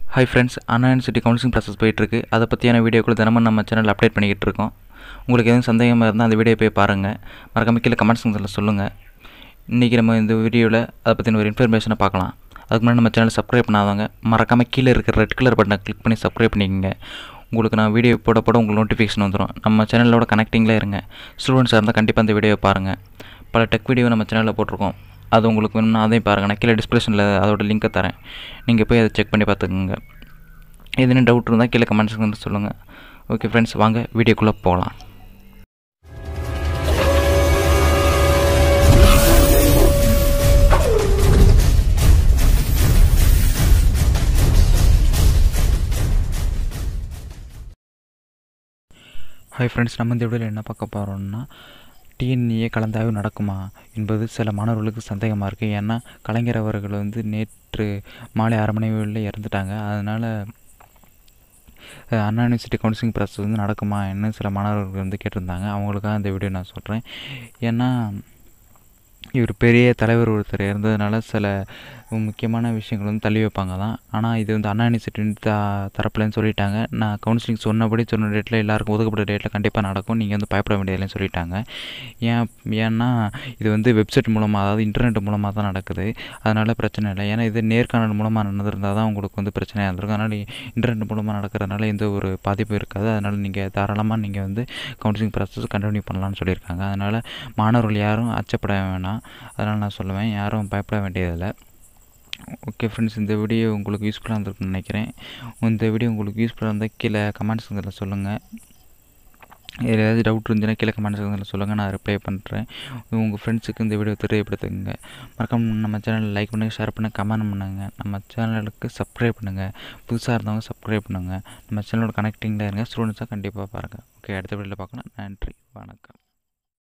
hi friends Anna university counselling process போயிட்டுருக்கு அதை பற்றியான வீடியோக்கள் தினமும் நம்ம சேனல் அப்டேட் பண்ணிக்கிட்டு இருக்கோம் உங்களுக்கு எதுவும் சந்தேகமாக இருந்தால் அந்த வீடியோ போய் பாருங்கள் மறக்காம கீழே கமெண்ட்ஸ் செக்ஷனில் சொல்லுங்கள் இன்றைக்கி நம்ம இந்த வீடியோவில் அதை பற்றின ஒரு இன்ஃபர்மேஷனை பார்க்கலாம் அதுக்கு முன்னாடி நம்ம சேனல் சப்ஸ்கிரைப் பண்ணாதவங்க மறக்காமல் கீழே இருக்கிற ரெட் கலர் பட்டனை கிளிக் பண்ணி சப்ஸ்கிரைப் பண்ணிக்கோங்க உங்களுக்கு நான் வீடியோ போட போட உங்களுக்கு நோட்டிஃபிகேஷன் வந்துடும் நம்ம சேனலோட கனெக்டிங்கில் இருங்க ஸ்டூடெண்ட்ஸாக இருந்தால் கண்டிப்பாக அந்த வீடியோ பாருங்கள் பல டெக் வீடியோ நம்ம சேனலில் போட்டிருக்கோம் அது உங்களுக்கு வேணும்னா அதையும் பாருங்கள் நான் கீழே டிஸ்கிரிப்ஷனில் அதோட லிங்க்கை தரேன் நீங்கள் போய் அதை செக் பண்ணி பார்த்துக்குங்க எதுன்னு டவுட் இருந்தால் கீழே கமெண்ட் செக்ஷனில் சொல்லுங்கள் ஓகே ஃப்ரெண்ட்ஸ் வாங்க வீடியோக்குள்ளே போகலாம் ஹாய் ஃப்ரெண்ட்ஸ் நம்ம இந்த வீடியோவில் என்ன பார்க்க போகிறோம்னா டிஎன்ஏ கலந்தாய்வு நடக்குமா என்பது சில மாணவர்களுக்கு சந்தேகமாக இருக்குது ஏன்னா கலைஞர் அவர்கள் வந்து நேற்று மாலை அரை மணி வேளையில் இறந்துட்டாங்க அதனால் அண்ணா யூனிவர்சிட்டி கவுன்சிலிங் ப்ராசஸ் வந்து நடக்குமா என்ன சில மாணவர்கள் வந்து கேட்டிருந்தாங்க அவங்களுக்காக இந்த வீடியோ நான் சொல்கிறேன் ஏன்னா இவர் பெரிய தலைவர் ஒருத்தர் இருந்ததுனால சில முக்கியமான விஷயங்கள் வந்து தள்ளி வைப்பாங்க தான் ஆனால் இது வந்து அண்ணா யூனிவர்சிட்டி த தரப்புலன்னு சொல்லிட்டாங்க நான் கவுன்சிலிங் சொன்னபடி சொன்ன டேட்டில் எல்லாருக்கும் ஒதுக்கப்பட்ட டேட்டில் கண்டிப்பாக நடக்கும் நீங்கள் வந்து பயப்பட வேண்டியதில்லைன்னு சொல்லிட்டாங்க ஏன் ஏன்னா இது வந்து வெப்சைட் மூலமாக அதாவது இன்டர்நெட் மூலமாக தான் நடக்குது அதனால் பிரச்சனை இல்லை ஏன்னா இது நேர்காணல் மூலமாக நடந்திருந்தால் தான் உங்களுக்கு வந்து பிரச்சனையாக இருந்திருக்கும் அதனால் இன்டர்நெட் மூலமாக நடக்கிறதுனால எந்த ஒரு பாதிப்பும் இருக்காது அதனால் நீங்கள் தாராளமாக நீங்கள் வந்து கவுன்சிலிங் ப்ராசஸ் கண்டினியூ பண்ணலாம்னு சொல்லியிருக்காங்க அதனால் மாணவர்கள் யாரும் அச்சப்பட வேணாம் அதனால் நான் சொல்லுவேன் யாரும் பயப்பட வேண்டியதில்லை ஓகே ஃப்ரெண்ட்ஸ் இந்த வீடியோ உங்களுக்கு யூஸ்ஃபுல்லாக இருந்திருக்குன்னு நினைக்கிறேன் இந்த வீடியோ உங்களுக்கு யூஸ்ஃபுல்லாக இருந்தால் கீழே கமெண்ட்ஸ் இதில் சொல்லுங்கள் ஏதாவது டவுட் இருந்துச்சுன்னா கீழே கமெண்ட் செக்ஷனில் சொல்லுங்கள் நான் ரிப்ளை பண்ணுறேன் உங்கள் ஃப்ரெண்ட்ஸுக்கு இந்த வீடியோ தெரியப்படுத்துங்க மறக்காம நம்ம சேனல் லைக் பண்ணுங்கள் ஷேர் பண்ணுங்கள் கமெண்ட் பண்ணுங்கள் நம்ம சேனலுக்கு சப்ஸ்கிரைப் பண்ணுங்கள் புதுசாக இருந்தவங்க சப்ஸ்கிரைப் பண்ணுங்கள் நம்ம சேனலோட கனெக்டிங்கில் இருங்க ஸ்டூடெண்ட்ஸாக கண்டிப்பாக பாருங்கள் ஓகே அடுத்த வீடியோவில் பார்க்கலாம் நன்றி வணக்கம்